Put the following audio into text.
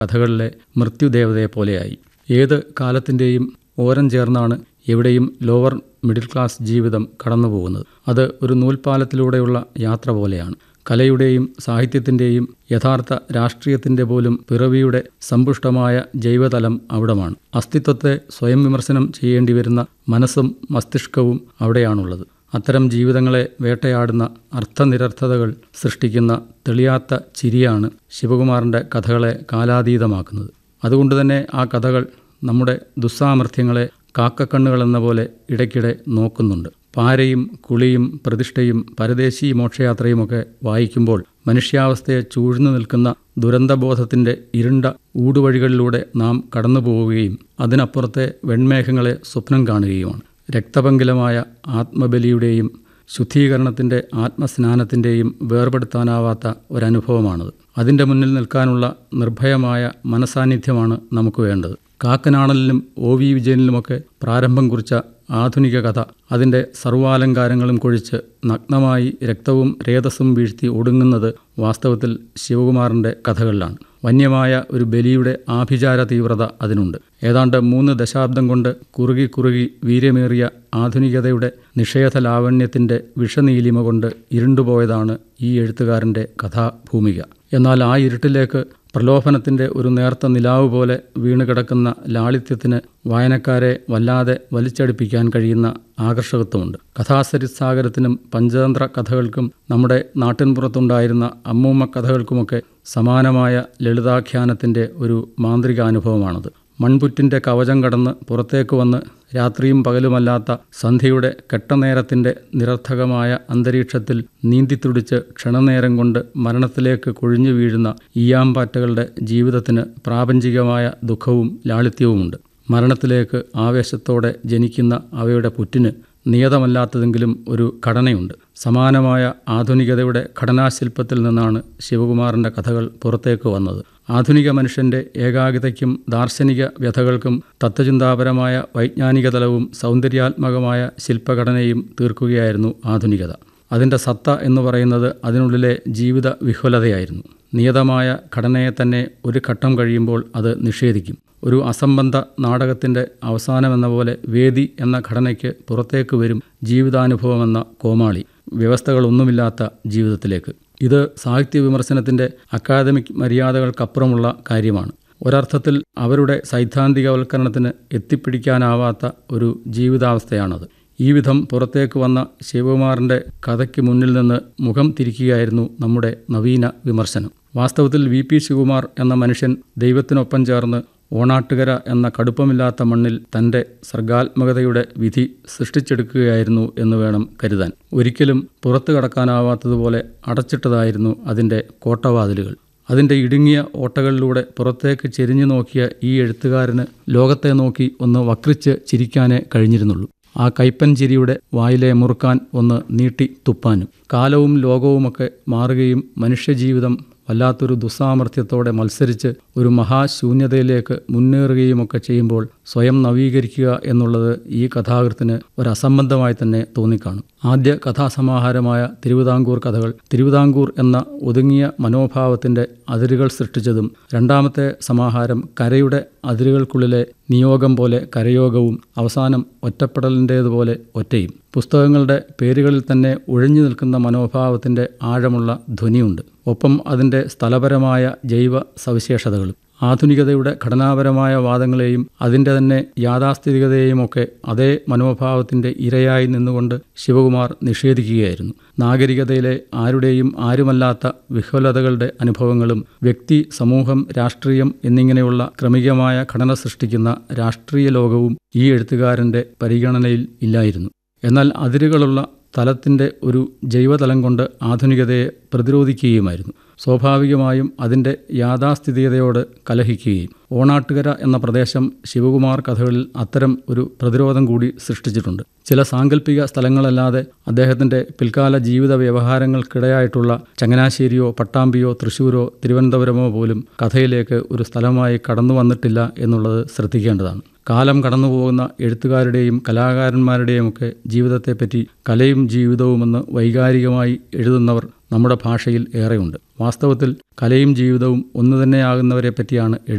കഥകളിലെ മൃത്യുദേവതയെ പോലെയായി ഏത് കാലത്തിൻ്റെയും ഓരം ചേർന്നാണ് എവിടെയും ലോവർ മിഡിൽ ക്ലാസ് ജീവിതം കടന്നുപോകുന്നത് അത് ഒരു നൂൽപ്പാലത്തിലൂടെയുള്ള യാത്ര പോലെയാണ് കലയുടെയും സാഹിത്യത്തിൻ്റെയും യഥാർത്ഥ രാഷ്ട്രീയത്തിൻ്റെ പോലും പിറവിയുടെ സമ്പുഷ്ടമായ ജൈവതലം അവിടമാണ് അസ്തിത്വത്തെ സ്വയം വിമർശനം ചെയ്യേണ്ടി വരുന്ന മനസ്സും മസ്തിഷ്കവും അവിടെയാണുള്ളത് അത്തരം ജീവിതങ്ങളെ വേട്ടയാടുന്ന അർത്ഥനിരർത്ഥതകൾ സൃഷ്ടിക്കുന്ന തെളിയാത്ത ചിരിയാണ് ശിവകുമാറിൻ്റെ കഥകളെ കാലാതീതമാക്കുന്നത് അതുകൊണ്ട് തന്നെ ആ കഥകൾ നമ്മുടെ ദുസ്സാമർഥ്യങ്ങളെ കാക്കക്കണ്ണുകളെന്ന പോലെ ഇടയ്ക്കിടെ നോക്കുന്നുണ്ട് പാരയും കുളിയും പ്രതിഷ്ഠയും പരദേശി മോക്ഷയാത്രയുമൊക്കെ വായിക്കുമ്പോൾ മനുഷ്യാവസ്ഥയെ ചൂഴ്ന്നു നിൽക്കുന്ന ദുരന്തബോധത്തിൻ്റെ ഇരുണ്ട ഊടുവഴികളിലൂടെ നാം കടന്നു പോവുകയും അതിനപ്പുറത്തെ വെൺമേഘങ്ങളെ സ്വപ്നം കാണുകയുമാണ് രക്തപങ്കിലമായ ആത്മബലിയുടെയും ശുദ്ധീകരണത്തിൻ്റെ ആത്മസ്നാനത്തിൻ്റെയും വേർപെടുത്താനാവാത്ത ഒരനുഭവമാണത് അതിൻ്റെ മുന്നിൽ നിൽക്കാനുള്ള നിർഭയമായ മനസാന്നിധ്യമാണ് നമുക്ക് വേണ്ടത് കാക്കനാണലിലും ഒ വി വിജയനിലുമൊക്കെ പ്രാരംഭം കുറിച്ച ആധുനിക കഥ അതിൻ്റെ സർവാലങ്കാരങ്ങളും കൊഴിച്ച് നഗ്നമായി രക്തവും രേതസ്സും വീഴ്ത്തി ഒടുങ്ങുന്നത് വാസ്തവത്തിൽ ശിവകുമാറിൻ്റെ കഥകളിലാണ് വന്യമായ ഒരു ബലിയുടെ ആഭിചാര തീവ്രത അതിനുണ്ട് ഏതാണ്ട് മൂന്ന് ദശാബ്ദം കൊണ്ട് കുറുകി കുറുകി വീര്യമേറിയ ആധുനികതയുടെ നിഷേധ ലാവണ്യത്തിൻ്റെ വിഷനീലിമ കൊണ്ട് ഇരുണ്ടുപോയതാണ് ഈ എഴുത്തുകാരൻ്റെ കഥാഭൂമിക എന്നാൽ ആ ഇരുട്ടിലേക്ക് പ്രലോഭനത്തിൻ്റെ ഒരു നേർത്ത നിലാവ് പോലെ വീണുകിടക്കുന്ന ലാളിത്യത്തിന് വായനക്കാരെ വല്ലാതെ വലിച്ചടിപ്പിക്കാൻ കഴിയുന്ന ആകർഷകത്വമുണ്ട് കഥാസരിസാഗരത്തിനും പഞ്ചതന്ത്ര കഥകൾക്കും നമ്മുടെ നാട്ടിൻപുറത്തുണ്ടായിരുന്ന അമ്മൂമ്മ കഥകൾക്കുമൊക്കെ സമാനമായ ലളിതാഖ്യാനത്തിൻ്റെ ഒരു മാന്ത്രികാനുഭവമാണത് മൺപുറ്റിൻ്റെ കവചം കടന്ന് പുറത്തേക്ക് വന്ന് രാത്രിയും പകലുമല്ലാത്ത സന്ധ്യയുടെ കെട്ടനേരത്തിൻ്റെ നിരർത്ഥകമായ അന്തരീക്ഷത്തിൽ നീന്തിത്തുടിച്ച് ക്ഷണനേരം കൊണ്ട് മരണത്തിലേക്ക് കൊഴിഞ്ഞു വീഴുന്ന ഈയാമ്പാറ്റകളുടെ ജീവിതത്തിന് പ്രാപഞ്ചികമായ ദുഃഖവും ലാളിത്യവുമുണ്ട് മരണത്തിലേക്ക് ആവേശത്തോടെ ജനിക്കുന്ന അവയുടെ പുറ്റിന് നിയതമല്ലാത്തതെങ്കിലും ഒരു ഘടനയുണ്ട് സമാനമായ ആധുനികതയുടെ ഘടനാശില്പത്തിൽ നിന്നാണ് ശിവകുമാറിൻ്റെ കഥകൾ പുറത്തേക്ക് വന്നത് ആധുനിക മനുഷ്യൻ്റെ ഏകാഗ്രതയ്ക്കും ദാർശനിക വ്യഥകൾക്കും തത്വചിന്താപരമായ വൈജ്ഞാനിക തലവും സൗന്ദര്യാത്മകമായ ശില്പഘടനയും തീർക്കുകയായിരുന്നു ആധുനികത അതിൻ്റെ സത്ത എന്ന് പറയുന്നത് അതിനുള്ളിലെ ജീവിത വിഹ്വലതയായിരുന്നു നിയതമായ ഘടനയെ തന്നെ ഒരു ഘട്ടം കഴിയുമ്പോൾ അത് നിഷേധിക്കും ഒരു അസംബന്ധ നാടകത്തിൻ്റെ അവസാനമെന്ന പോലെ വേദി എന്ന ഘടനയ്ക്ക് പുറത്തേക്ക് വരും ജീവിതാനുഭവമെന്ന കോമാളി വ്യവസ്ഥകളൊന്നുമില്ലാത്ത ജീവിതത്തിലേക്ക് ഇത് സാഹിത്യ വിമർശനത്തിൻ്റെ അക്കാദമിക് മര്യാദകൾക്കപ്പുറമുള്ള കാര്യമാണ് ഒരർത്ഥത്തിൽ അവരുടെ സൈദ്ധാന്തികവൽക്കരണത്തിന് എത്തിപ്പിടിക്കാനാവാത്ത ഒരു ജീവിതാവസ്ഥയാണത് ഈ വിധം പുറത്തേക്ക് വന്ന ശിവകുമാറിൻ്റെ കഥയ്ക്ക് മുന്നിൽ നിന്ന് മുഖം തിരിക്കുകയായിരുന്നു നമ്മുടെ നവീന വിമർശനം വാസ്തവത്തിൽ വി പി ശിവകുമാർ എന്ന മനുഷ്യൻ ദൈവത്തിനൊപ്പം ചേർന്ന് ഓണാട്ടുകര എന്ന കടുപ്പമില്ലാത്ത മണ്ണിൽ തൻ്റെ സർഗാത്മകതയുടെ വിധി സൃഷ്ടിച്ചെടുക്കുകയായിരുന്നു എന്ന് വേണം കരുതാൻ ഒരിക്കലും പുറത്തു കടക്കാനാവാത്തതുപോലെ അടച്ചിട്ടതായിരുന്നു അതിൻ്റെ കോട്ടവാതിലുകൾ അതിൻ്റെ ഇടുങ്ങിയ ഓട്ടകളിലൂടെ പുറത്തേക്ക് ചെരിഞ്ഞു നോക്കിയ ഈ എഴുത്തുകാരന് ലോകത്തെ നോക്കി ഒന്ന് വക്രിച്ച് ചിരിക്കാനേ കഴിഞ്ഞിരുന്നുള്ളൂ ആ കൈപ്പൻ ചിരിയുടെ വായിലെ മുറുക്കാൻ ഒന്ന് നീട്ടി തുപ്പാനും കാലവും ലോകവുമൊക്കെ മാറുകയും മനുഷ്യജീവിതം വല്ലാത്തൊരു ദുസ്സാമർഥ്യത്തോടെ മത്സരിച്ച് ഒരു മഹാശൂന്യതയിലേക്ക് മുന്നേറുകയുമൊക്കെ ചെയ്യുമ്പോൾ സ്വയം നവീകരിക്കുക എന്നുള്ളത് ഈ കഥാകൃത്തിന് ഒരസംബന്ധമായി തന്നെ തോന്നിക്കാണും ആദ്യ കഥാസമാഹാരമായ തിരുവിതാംകൂർ കഥകൾ തിരുവിതാംകൂർ എന്ന ഒതുങ്ങിയ മനോഭാവത്തിൻ്റെ അതിരുകൾ സൃഷ്ടിച്ചതും രണ്ടാമത്തെ സമാഹാരം കരയുടെ അതിരുകൾക്കുള്ളിലെ നിയോഗം പോലെ കരയോഗവും അവസാനം ഒറ്റപ്പെടലിൻ്റേതുപോലെ ഒറ്റയും പുസ്തകങ്ങളുടെ പേരുകളിൽ തന്നെ ഒഴിഞ്ഞു നിൽക്കുന്ന മനോഭാവത്തിൻ്റെ ആഴമുള്ള ധ്വനിയുണ്ട് ഒപ്പം അതിൻ്റെ സ്ഥലപരമായ ജൈവ സവിശേഷതകളും ആധുനികതയുടെ ഘടനാപരമായ വാദങ്ങളെയും അതിൻ്റെ തന്നെ യാഥാസ്ഥിതികതയെയുമൊക്കെ അതേ മനോഭാവത്തിൻ്റെ ഇരയായി നിന്നുകൊണ്ട് ശിവകുമാർ നിഷേധിക്കുകയായിരുന്നു നാഗരികതയിലെ ആരുടെയും ആരുമല്ലാത്ത വിഹ്വലതകളുടെ അനുഭവങ്ങളും വ്യക്തി സമൂഹം രാഷ്ട്രീയം എന്നിങ്ങനെയുള്ള ക്രമികമായ ഘടന സൃഷ്ടിക്കുന്ന രാഷ്ട്രീയ ലോകവും ഈ എഴുത്തുകാരൻ്റെ പരിഗണനയിൽ ഇല്ലായിരുന്നു എന്നാൽ അതിരുകളുള്ള തലത്തിൻ്റെ ഒരു ജൈവതലം കൊണ്ട് ആധുനികതയെ പ്രതിരോധിക്കുകയുമായിരുന്നു സ്വാഭാവികമായും അതിൻ്റെ യാഥാസ്ഥിതികതയോട് കലഹിക്കുകയും ഓണാട്ടുകര എന്ന പ്രദേശം ശിവകുമാർ കഥകളിൽ അത്തരം ഒരു പ്രതിരോധം കൂടി സൃഷ്ടിച്ചിട്ടുണ്ട് ചില സാങ്കല്പിക സ്ഥലങ്ങളല്ലാതെ അദ്ദേഹത്തിൻ്റെ പിൽക്കാല ജീവിത വ്യവഹാരങ്ങൾക്കിടയായിട്ടുള്ള ചങ്ങനാശ്ശേരിയോ പട്ടാമ്പിയോ തൃശ്ശൂരോ തിരുവനന്തപുരമോ പോലും കഥയിലേക്ക് ഒരു സ്ഥലമായി കടന്നു വന്നിട്ടില്ല എന്നുള്ളത് ശ്രദ്ധിക്കേണ്ടതാണ് കാലം കടന്നുപോകുന്ന എഴുത്തുകാരുടെയും കലാകാരന്മാരുടെയുമൊക്കെ ജീവിതത്തെപ്പറ്റി കലയും ജീവിതവുമെന്ന് വൈകാരികമായി എഴുതുന്നവർ നമ്മുടെ ഭാഷയിൽ ഏറെയുണ്ട് വാസ്തവത്തിൽ കലയും ജീവിതവും ഒന്നു തന്നെയാകുന്നവരെ പറ്റിയാണ്